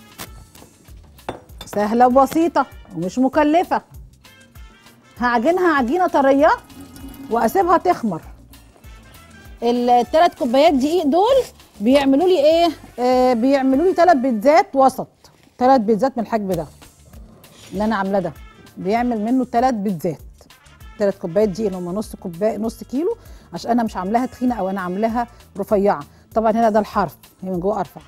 سهله وبسيطه ومش مكلفه هعجنها عجينه طريه واسيبها تخمر الثلاث كوبايات دقيق دول بيعملوا لي ايه آه بيعملوا لي ثلاث بيتزات وسط ثلاث بيتزات من الحجم ده اللي انا عاملاه ده بيعمل منه ثلاث بيتزات ثلاث كوبايات دقيق اللي هم نص كوبايه نص كيلو عشان انا مش عاملاها تخينه او انا عاملاها رفيعه طبعا هنا ده الحرف هي من جوه ارفع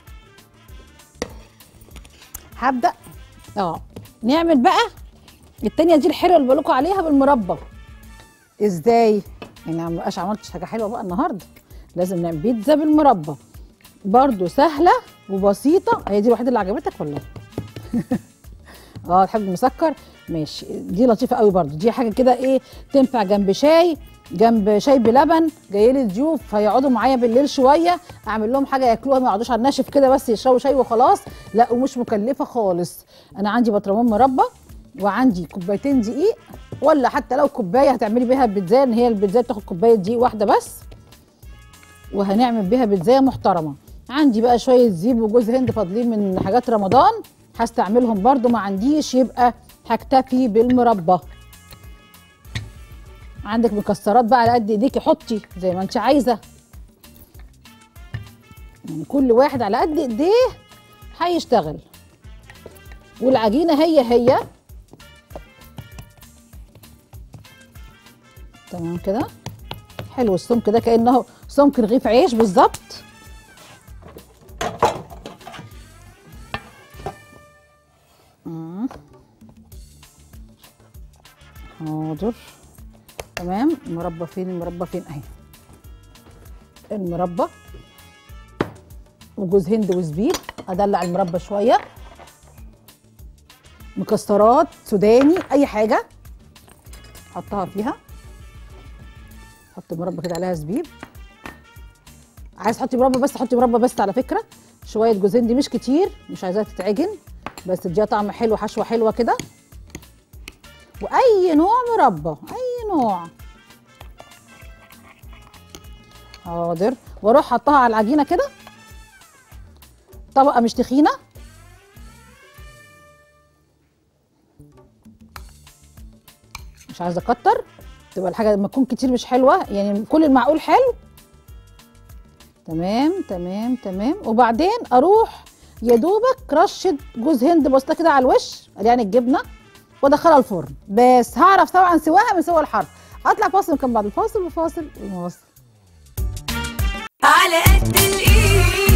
هبدا اه نعمل بقى التانية دي الحلوه اللي بقول لكم عليها بالمربى ازاي يعني ما بقاش عملتش حاجه حلوه بقى النهارده لازم نعمل بيتزا بالمربى برضو سهله وبسيطه هي دي الوحيده اللي عجبتك ولا إيه؟ اه تحب المسكر ماشي دي لطيفه قوي برضو دي حاجه كده ايه تنفع جنب شاي جنب شاي بلبن جاي لي ضيوف هيقعدوا معايا بالليل شويه اعمل لهم حاجه ياكلوها ما يقعدوش على الناشف كده بس يشربوا شاي وخلاص لا ومش مكلفه خالص انا عندي بطرمان مربى وعندي كوبايتين دقيق ولا حتى لو كوبايه هتعملي بيها بيتزا ان هي البيتزا بتاخد كوبايه دقيق واحده بس وهنعمل بيها بيتزا محترمه عندي بقى شويه زيب وجوز هند فاضلين من حاجات رمضان هستعملهم برضو ما عنديش يبقى هكتفي بالمربى عندك مكسرات بقى على قد ايديكي حطي زي ما انت عايزه يعني كل واحد على قد ايديه هيشتغل والعجينه هي هي تمام كده حلو السمك ده كانه سمك رغيف عيش بالظبط مم. حاضر تمام المربى فين المربى فين اهي المربى وجوز هند وزبيب ادلع المربى شويه مكسرات سوداني اي حاجه حطها فيها حط مربى كده عليها زبيب عايز تحطي مربى بس حطي مربى بس على فكره شويه جوز هند مش كتير مش عايزاها تتعجن بس تديها طعم حلو حشوه حلوه كده واي نوع مربى اي نوع حاضر واروح حطها على العجينه كده طبقه مش تخينه مش عايزه اكتر تبقى الحاجه لما تكون كتير مش حلوه يعني كل المعقول حلو تمام تمام تمام وبعدين اروح يا دوبك رشه جوز هند بسيطه كده على الوش يعني الجبنه وادخلها الفرن بس هعرف طبعا سواها من سوى الحرف اطلع فاصل كان بعد الفاصل وفاصل ونواصل على قد الايد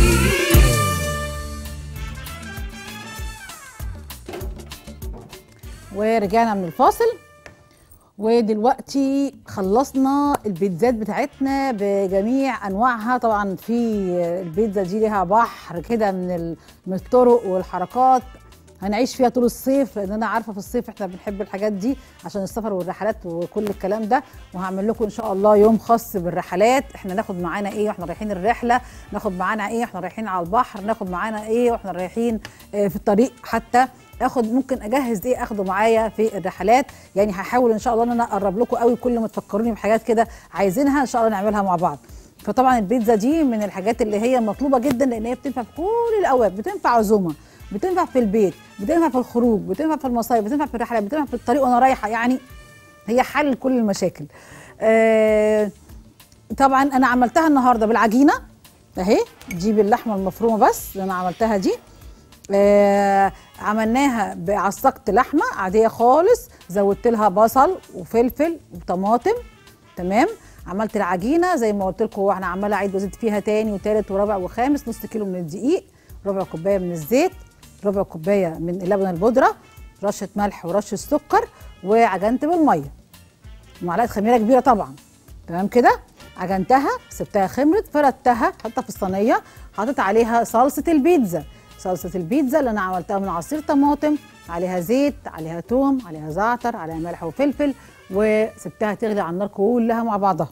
ورجعنا من الفاصل ودلوقتي خلصنا البيتزات بتاعتنا بجميع انواعها طبعا في البيتزا دي ليها بحر كده من ال- من الطرق والحركات هنعيش فيها طول الصيف لان انا عارفه في الصيف احنا بنحب الحاجات دي عشان السفر والرحلات وكل الكلام ده وهعمل لكم ان شاء الله يوم خاص بالرحلات احنا ناخد معانا ايه واحنا رايحين الرحله ناخد معانا ايه واحنا رايحين على البحر ناخد معانا ايه واحنا رايحين آه، في الطريق حتى اخد ممكن اجهز ايه اخده معايا في الرحلات يعني هحاول ان شاء الله ان انا اقرب لكم قوي كل ما تفكروني بحاجات كده عايزينها ان شاء الله نعملها مع بعض فطبعا البيتزا دي من الحاجات اللي هي مطلوبه جدا لان هي بتنفع في كل الاوقات بتنفع عزومه بتنفع في البيت بتنفع في الخروج بتنفع في المصايف بتنفع في الرحلات بتنفع في الطريق وانا رايحه يعني هي حل كل المشاكل آه طبعا انا عملتها النهارده بالعجينه اهي دي باللحمه المفرومه بس اللي انا عملتها دي آه عملناها بعصقت لحمه عاديه خالص زودت لها بصل وفلفل وطماطم تمام عملت العجينه زي ما قلت لكم احنا عماله اعيد وازيد فيها تاني وتالت ورابع وخامس نص كيلو من الدقيق ربع كوبايه من الزيت ربع كوبايه من اللبن البودره رشه ملح ورشه سكر وعجنت بالميه معلقه خميره كبيره طبعا تمام كده عجنتها سبتها خمرت فردتها حطها في الصينيه حطيت عليها صلصه البيتزا صلصه البيتزا اللي انا عملتها من عصير طماطم عليها زيت عليها توم عليها زعتر عليها ملح وفلفل وسبتها تغلي على النار كلها مع بعضها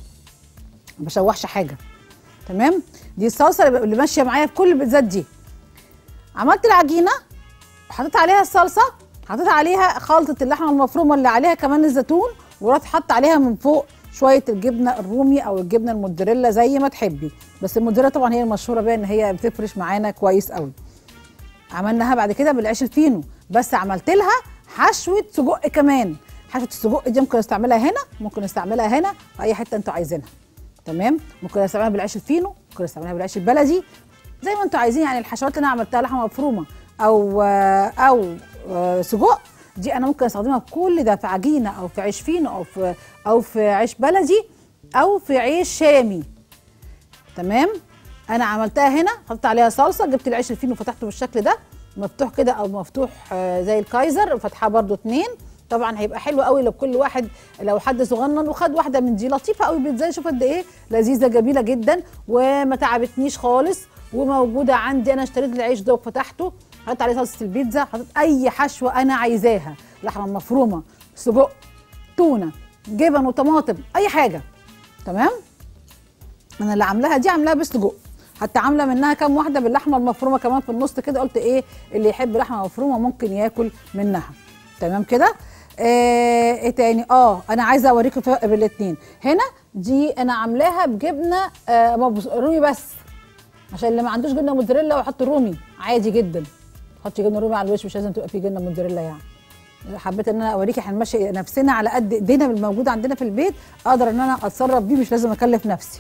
ما بشوحش حاجه تمام دي الصلصه اللي اللي ماشيه معايا في كل البيتزات دي عملت العجينه حطيت عليها الصلصه حطيت عليها خلطه اللحمه المفرومه اللي عليها كمان الزيتون ورحت حط عليها من فوق شويه الجبنه الرومي او الجبنه الموتزاريلا زي ما تحبي بس الموتزاريلا طبعا هي المشهوره بيها ان هي بتفرش معانا كويس قوي عملناها بعد كده بالعيش الفينو بس عملت لها حشوه سجق كمان حشوه السجق دي ممكن استعملها هنا ممكن استعملها هنا في اي حته انتوا عايزينها تمام ممكن استعملها بالعيش الفينو ممكن استعملها بالعيش البلدي زي ما انتوا عايزين يعني الحشوات اللي انا عملتها لحمه مفرومه او او آه، سجق دي انا ممكن استخدمها في كل ده في عجينه او في عيش فينو او في او في عيش بلدي او في عيش شامي تمام انا عملتها هنا حطيت عليها صلصه جبت العيش الفينو وفتحته بالشكل ده مفتوح كده او مفتوح آه، زي الكايزر وفتحها برده اتنين طبعا هيبقى حلو قوي لو كل واحد لو حد صغنن وخد واحده من دي لطيفه قوي بيتزا شوف قد ايه لذيذه جميله جدا وما تعبتنيش خالص وموجوده عندي انا اشتريت العيش ده وفتحته حطيت عليه صلصه البيتزا حطيت اي حشوه انا عايزاها لحمه مفرومه سجق تونه جبن وطماطم اي حاجه تمام انا اللي عاملاها دي عاملاها بالسجق حتى عامله منها كام واحده باللحمه المفرومه كمان في النص كده قلت ايه اللي يحب لحمه مفرومه ممكن ياكل منها تمام كده آه، ايه تاني اه انا عايزه اوريكم الفرق بين الاثنين هنا دي انا عاملاها بجبنه آه مبس- رومي بس عشان اللي ما عندوش جبنه موتزاريلا ويحط رومي عادي جدا حط جبنه رومي على الوش مش لازم تبقى فيه جبنه موتزاريلا يعني حبيت ان انا اوريكي هنمشي نفسنا على قد ايدينا بالموجود عندنا في البيت اقدر ان انا اتصرف بيه مش لازم اكلف نفسي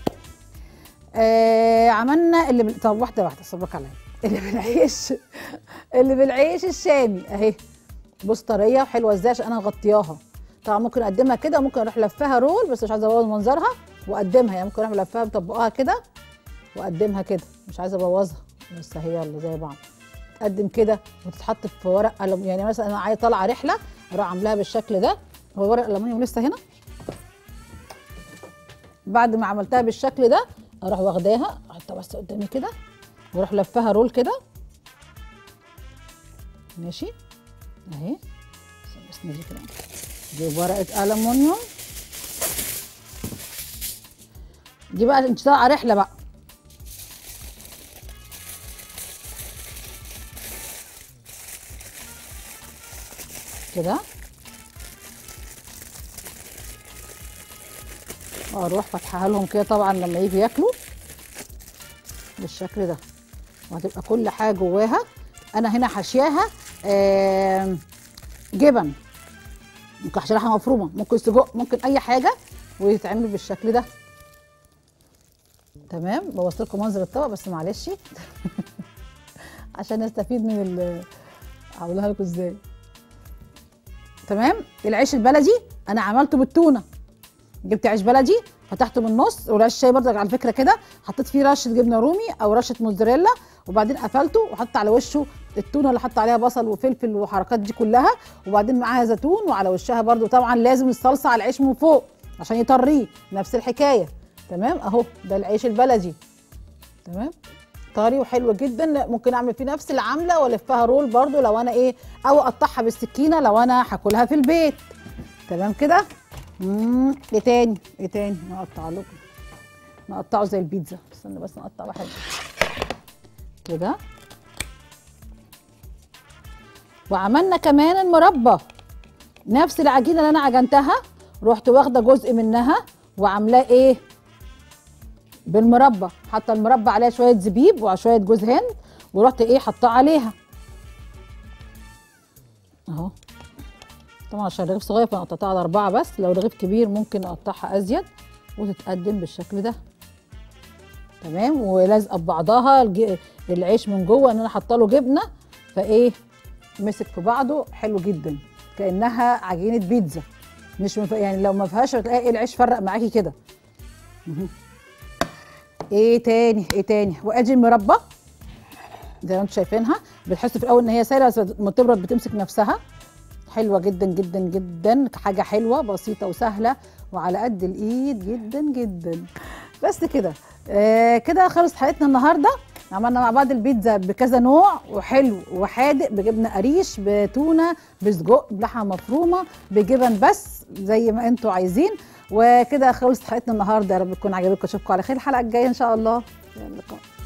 آه عملنا اللي بال... طب واحده واحده صبرك عليا اللي بالعيش اللي بالعيش الشامي اهي بص طريه وحلوه ازاي عشان انا مغطياها طبعا ممكن اقدمها كده ممكن اروح لفها رول بس مش عايزه ابوظ منظرها واقدمها يعني ممكن اروح لفها مطبقاها كده واقدمها كده مش عايزه ابوظها بس هي يلا زي بعض تقدم كده وتتحط في ورق ألم يعني مثلا انا عايزه طالعه رحله اروح عاملاها بالشكل ده هو ورق الالومنيوم لسه هنا بعد ما عملتها بالشكل ده اروح واخداها احطها بس قدامي كده واروح لفها رول كده ماشي اهي بس نجي كده دي ورقه الومنيوم دي بقى انت طالعه رحله بقى كده واروح فاتحاها لهم كده طبعا لما يجي ياكلوا بالشكل ده وهتبقى كل حاجه جواها انا هنا حاشياها آم، جبن ممكن احشي لحمه مفرومه ممكن سجق ممكن اي حاجه ويتعمل بالشكل ده تمام بوظت لكم منظر الطبق بس معلش عشان نستفيد من ال هقولها لكم ازاي تمام العيش البلدي انا عملته بالتونه جبت عيش بلدي فتحته من النص والعيش الشاي برضك على فكره كده حطيت فيه رشه جبنه رومي او رشه موتزاريلا وبعدين قفلته وحط على وشه التونه اللي حط عليها بصل وفلفل وحركات دي كلها وبعدين معاها زيتون وعلى وشها برضو طبعا لازم الصلصه على العيش من فوق عشان يطريه نفس الحكايه تمام اهو ده العيش البلدي تمام طري وحلو جدا ممكن اعمل فيه نفس العمله والفها رول برضو لو انا ايه او اقطعها بالسكينه لو انا هاكلها في البيت تمام كده مم، ايه تاني ايه تاني نقطع لكم نقطعه زي البيتزا استنى بس نقطع واحد كده وعملنا كمان المربى نفس العجينه اللي انا عجنتها رحت واخده جزء منها وعاملاه ايه بالمربى حاطه المربى عليها شويه زبيب وشويه جوز هند ورحت ايه حطاه عليها اهو طبعا عشان رغيف صغير فانا قطعتها على اربعه بس لو رغيف كبير ممكن اقطعها ازيد وتتقدم بالشكل ده تمام ولازقه ببعضها الج- العيش من جوه ان انا حاطه له جبنه فايه مسك في بعضه حلو جدا كانها عجينه بيتزا مش مف... يعني لو ما فيهاش هتلاقي إيه العيش فرق معاكي كده مهم. ايه تاني ايه تاني وادي المربى زي ما انتم شايفينها بتحسوا في الاول ان هي سايله بس لما تبرد بتمسك نفسها حلوه جدا جدا جدا حاجه حلوه بسيطه وسهله وعلى قد الايد جدا جدا بس كده آه كده خلصت حلقتنا النهارده عملنا مع بعض البيتزا بكذا نوع وحلو وحادق بجبنه قريش بتونه بسجق بلحمه مفرومه بجبن بس زي ما انتوا عايزين وكده خلصت حلقتنا النهارده يا رب تكون عجبتكم اشوفكم على خير الحلقه الجايه ان شاء الله يلا لقاء